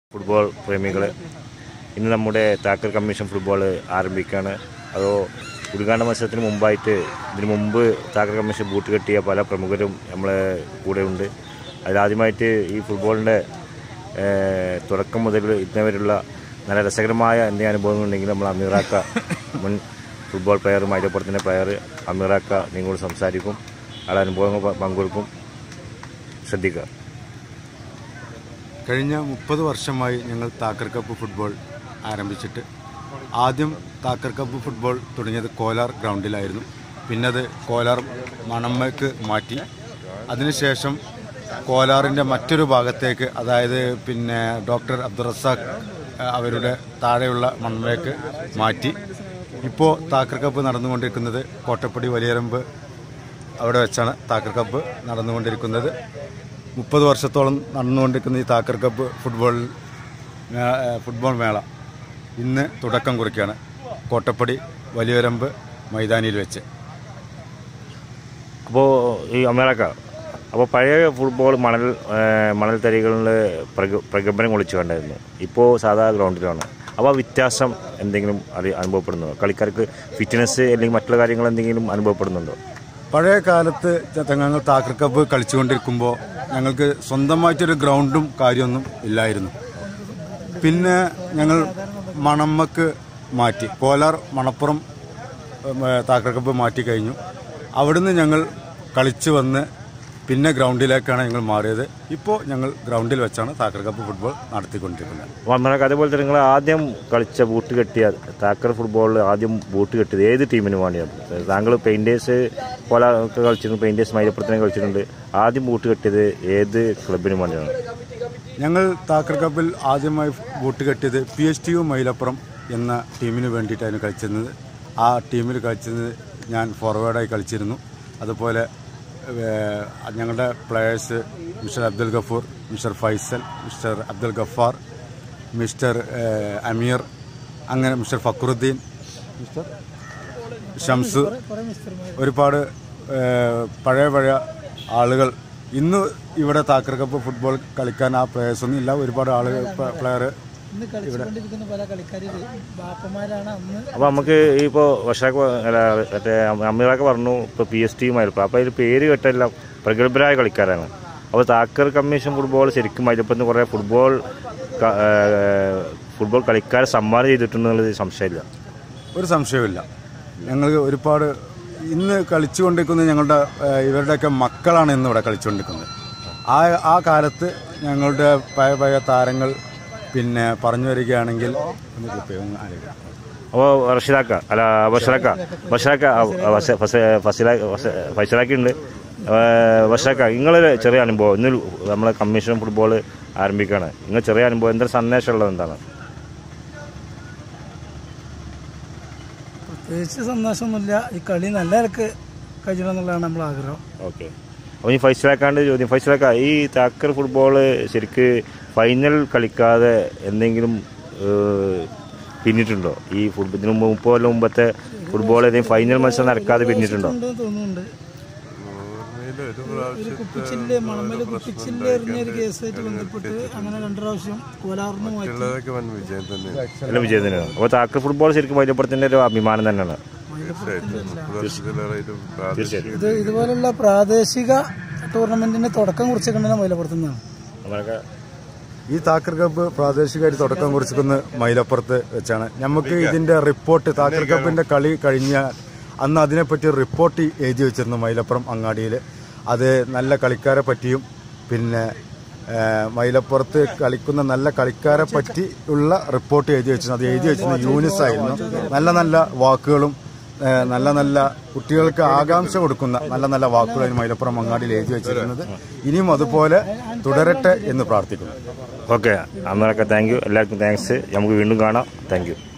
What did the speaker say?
Football പ്രേമികൾ ഇന്ന് നമ്മുടെ താക്കൽ കമ്മീഷൻ ഫുട്ബോൾ ആരംഭിക്കുകയാണ് അതോ ഉദ്ഘാടന മത്സരത്തിന് മുമ്പായിട്ട് ഇതിനു മുമ്പ് താക്കൽ കമ്മീഷൻ ബൂട്ട് കെട്ടിയ പല പ്രമുഖരും നമ്മളെ കൂടെ ഉണ്ട് അതിലാദ്യമായിട്ട് ഈ ഫുട്ബോളിൻ്റെ തുടക്കം മുതൽ ഇന്ന് വരെയുള്ള നല്ല രസകരമായ എന്തെങ്കിലും അനുഭവങ്ങളുണ്ടെങ്കിൽ നമ്മൾ അമീറാക്ക മുൻ ഫുട്ബോൾ പ്ലെയർ മൈലപ്പുറത്തിൻ്റെ പ്ലെയർ അമീറാക്ക നിങ്ങളോട് സംസാരിക്കും അയാളുടെ അനുഭവങ്ങൾ പ- പങ്കുവെക്കും ശ്രദ്ധിക്കുക കഴിഞ്ഞ മുപ്പത് വർഷമായി ഞങ്ങൾ താക്കർ കപ്പ് ഫുട്ബോൾ ആരംഭിച്ചിട്ട് ആദ്യം താക്കർ കപ്പ് ഫുട്ബോൾ തുടങ്ങിയത് കോലാർ ഗ്രൗണ്ടിലായിരുന്നു പിന്നെ അത് കോലാർ മണമ്മയ്ക്ക് മാറ്റി അതിനുശേഷം കോലാറിൻ്റെ മറ്റൊരു ഭാഗത്തേക്ക് അതായത് പിന്നെ ഡോക്ടർ അബ്ദുറസാഖ് അഹ് അവരുടെ താഴെയുള്ള മണ്ണിലേക്ക് മാറ്റി ഇപ്പോൾ താക്കർ കപ്പ് നടന്നുകൊണ്ടിരിക്കുന്നത് കോട്ടപ്പടി വലിയരമ്പ് അവിടെ വെച്ചാണ് താക്കർ കപ്പ് നടന്നുകൊണ്ടിരിക്കുന്നത് മുപ്പത് വർഷത്തോളം നടന്നുകൊണ്ടിരിക്കുന്ന ഈ താക്കർ കപ്പ് ഫുട്ബോൾ മേ- ഏ, ഫുട്ബോൾ മേള ഇന്ന് തുടക്കം കുറിക്കുകയാണ് കോട്ടപ്പടി വലിയരമ്പ് മൈതാനിയിൽ വെച്ച് അപ്പോൾ ഈ അമേറക്ക അപ്പോൾ പഴയ ഫുട്ബോൾ മണൽ ഏഹ് മണൽ തരികളിൽ പ്രഗ പ്രകമ്പനം കൊളിച്ചു കണ്ടായിരുന്നു ഇപ്പോൾ സാധാ ഗ്രൗണ്ടിലാണ് അപ്പോൾ ആ വ്യത്യാസം എന്തെങ്കിലും അറി അനുഭവപ്പെടുന്നുണ്ടോ കളിക്കാർക്ക് ഫിറ്റ്നസ് അല്ലെങ്കിൽ മറ്റുള്ള കാര്യങ്ങൾ എന്തെങ്കിലും അനുഭവപ്പെടുന്നുണ്ടോ പഴയ കാലത്ത് ഞങ്ങൾ താക്കർ കപ്പ് കളിച്ചുകൊണ്ടിരിക്കുമ്പോൾ ഞങ്ങൾക്ക് സ്വന്തമായിട്ടൊരു ഗ്രൗണ്ടും കാര്യമൊന്നും ഇല്ലായിരുന്നു പിന്നെ ഞങ്ങൾ മണമ്മക്ക് മാറ്റി കോലാർ മണപ്പുറം ഉം, ഏ, താക്കർ കപ്പ് മാറ്റി കഴിഞ്ഞു അവിടുന്ന് ഞങ്ങൾ കളിച്ചു വന്ന് പിന്നെ ഗ്രൗണ്ടിലേക്കാണ് ഞങ്ങൾ മാറിയത് ഇപ്പോൾ ഞങ്ങൾ ഗ്രൗണ്ടിൽ വെച്ചാണ് താക്കർ കപ്പ് ഫുട്ബോൾ നടത്തിക്കൊണ്ടിരിക്കുന്നത് അപ്പോൾ അമേറക്ക അതേപോലെ തന്നെ നിങ്ങൾ ആദ്യം കളിച്ച ബൂട്ട് കെട്ടിയ താക്കർ ഫുട്ബോളിൽ ആദ്യം ബൂട്ട് കെട്ടിയത് ഏത് ടീമിന് വേണ്ടിയാണ് താങ്കൾ പെയിൻറ്റേഴ്സ് പോലെ ഒക്കെ കളിച്ചിട്ടുണ്ട് പെയിൻറ്റേഴ്സ് മൈലപ്പുറത്തിനെ കളിച്ചിട്ടുണ്ട് ആദ്യം ബൂട്ട് കെട്ടിയത് ഏത് ക്ലബിന് വേണ്ടിയാണ് ഞങ്ങൾ താക്കർ കപ്പിൽ ആദ്യമായി ബൂട്ട് കെട്ടിയത് P H T U Malappuram എന്ന ടീമിന് വേണ്ടിയിട്ടായിരുന്നു കളിച്ചിരുന്നത് ആ ടീമിൽ കളിച്ചിരുന്നത് ഞാൻ ഫോർവേഡായി കളിച്ചിരുന്നു അതുപോലെ ഏഹ്, ഞങ്ങളുടെ players mister Abdul Gafoor mister Faisal mister Abdul Gaffar mister ഏഹ്, അമീർ അങ്ങനെ മിസ്റ്റർ ഫക്രുദ്ദീൻ മിസ്റ്റർ ഷംസ് ഒരുപാട് ഏഹ്, പഴയ പഴയ ആളുകൾ ഇന്ന് ഇവിടെ താക്കർ കപ്പ് ഫുട്ബോൾ കളിക്കാൻ ആ പ്ലേയേഴ്സ് ഒന്നും ഇല്ല ഒരുപാട് ആളുകൾ പ്ലെയർ ഇന്ന് കളിച്ചുകൊണ്ടിരിക്കുന്ന പല കളിക്കാർ ബാപ്പമാരാണ് അന്ന് അപ്പോൾ നമുക്ക് ഇപ്പോൾ വർഷാക്ക് അല്ല മറ്റേ അമീറൊക്കെ പറഞ്ഞു ഇപ്പോൾ പി എസ് ടി മലപ്പുറം അപ്പോൾ അതിൽ പേര് കേട്ടെല്ലാം പ്രഗത്ഭരായ കളിക്കാരാണ് അപ്പോൾ താക്കർ കമ്മീഷൻ ഫുട്ബോൾ ശരിക്കും മലപ്പുറത്ത് കുറേ ഫുട്ബോൾ ക- ഏഹ് ഫുട്ബോൾ കളിക്കാരെ സംഭാവന ചെയ്തിട്ടുണ്ടെന്നുള്ളത് സംശയമില്ല ഒരു സംശയവുമില്ല ഞങ്ങൾ ഒരുപാട് ഇന്ന് കളിച്ചുകൊണ്ടിരിക്കുന്നത് ഞങ്ങളുടെ ഏഹ്, ഇവരുടെയൊക്കെ മക്കളാണ് ഇന്ന് ഇവിടെ കളിച്ചുകൊണ്ടിരിക്കുന്നത് ആ ആ കാലത്ത് ഞങ്ങളുടെ പഴയ പഴയ താരങ്ങൾ പിന്നെ പറഞ്ഞു വരികയാണെങ്കിൽ ഒന്ന് clip ചെയ്യ്, ഒന്ന് ആലോചിക്കാം. അപ്പോൾ റഷീദാക്ക അല്ല ബഷറാക്ക ബഷറാക്ക ഫൈസലാക്കി ഉണ്ട് ബഷറാക്ക നിങ്ങളൊരു ചെറിയ അനുഭവം ഇന്ന് നമ്മളെ കമ്മീഷൻ ഫുട്ബോൾ ആരംഭിക്കുകയാണ് നിങ്ങൾ ചെറിയ അനുഭവം എന്തൊരു സന്ദേശം ഉള്ളത് എന്താണ് പ്രത്യേകിച്ച് സന്തോഷമൊന്നുമില്ല ഈ കളി നല്ല നിലക്ക് കഴിയണം എന്നുള്ളതാണ് നമ്മളെ ആഗ്രഹം ഓക്കെ അപ്പോൾ ഈ ഫൈസലാക്കാണ്ട് ചോദ്യം ഫൈസലാക്ക ഈ താക്കർ ഫുട്ബോൾ ശരിക്ക് ഫൈനൽ കളിക്കാതെ എന്തെങ്കിലും ഏഹ്, പിന്നിട്ടുണ്ടോ ഈ ഫുട്ബോൾ ഇതിന് മുമ്പ് മുപ്പത് കൊല്ലം മുമ്പത്തെ ഫുട്ബോൾ ഏതെങ്കിലും ഫൈനൽ മത്സരം നടക്കാതെ പിന്നിട്ടുണ്ടോ ഉണ്ടെന്ന് തോന്നുന്നുണ്ട് ഒരു കുപ്പിച്ചില്ല് മണമേല് കുപ്പിച്ചില്ല് എറിഞ്ഞ ഒരു കേസായിട്ട് ബന്ധപ്പെട്ട് അങ്ങനെ രണ്ടു പ്രാവശ്യം കോലാറിന് മാറ്റി അതൊക്കെ വൻ വിജയം തന്നെ എല്ലാം വിജയം തന്നെയാണ് അപ്പോൾ താക്കർ ഫുട്ബോൾ ശരിക്കും മൈലപ്പുറത്തിൻ്റെ ഒരു അഭിമാനം തന്നെയാണ് വർഷത്തിലേറെയായിട്ട് പ്രാദേശിക ഇത് ഇതുപോലുള്ള പ്രാദേശിക ടൂർണമെന്റിന് തുടക്കം കുറിച്ചിട്ടുണ്ടെന്ന് മൈലപ്പുറത്തുനിന്നാണ് നമ്മളൊക്കെ ഈ താക്കർ കപ്പ് പ്രാദേശികമായിട്ട് തുടക്കം കുറിച്ചിരിക്കുന്ന മൈലപ്പുറത്ത് വെച്ചാണ് നമുക്ക് ഇതിന്റെ റിപ്പോർട്ട് താക്കർ കപ്പിന്റെ കളി കഴിഞ്ഞ അന്ന് അതിനെപ്പറ്റി ഒരു റിപ്പോർട്ട് എഴുതി വെച്ചിരുന്നു മൈലപ്പുറം അങ്ങാടിയിൽ അത് നല്ല കളിക്കാരെ പറ്റിയും പിന്നെ ഏഹ്, മൈലപ്പുറത്ത് കളിക്കുന്ന നല്ല കളിക്കാരെ പറ്റി ഉള്ള റിപ്പോർട്ട് എഴുതി വെച്ചിരുന്നു അത് എഴുതി വെച്ചിരുന്നത് യൂനിസ് ആയിരുന്നു നല്ല നല്ല വാക്കുകളും ഏഹ്, നല്ല നല്ല കുട്ടികൾക്ക് ആകാംക്ഷ കൊടുക്കുന്ന നല്ല നല്ല വാക്കുകൾ അതിന് മൈലപ്പുറം അങ്ങാടിയിൽ എഴുതി വെച്ചിരുന്നത് ഇനിയും അതുപോലെ തുടരട്ടെ എന്ന് പ്രാർത്ഥിക്കുന്നു ഓക്കെ അന്നേരമൊക്കെ താങ്ക് യു എല്ലാവർക്കും താങ്ക്സ് നമുക്ക് വീണ്ടും കാണാം താങ്ക് യു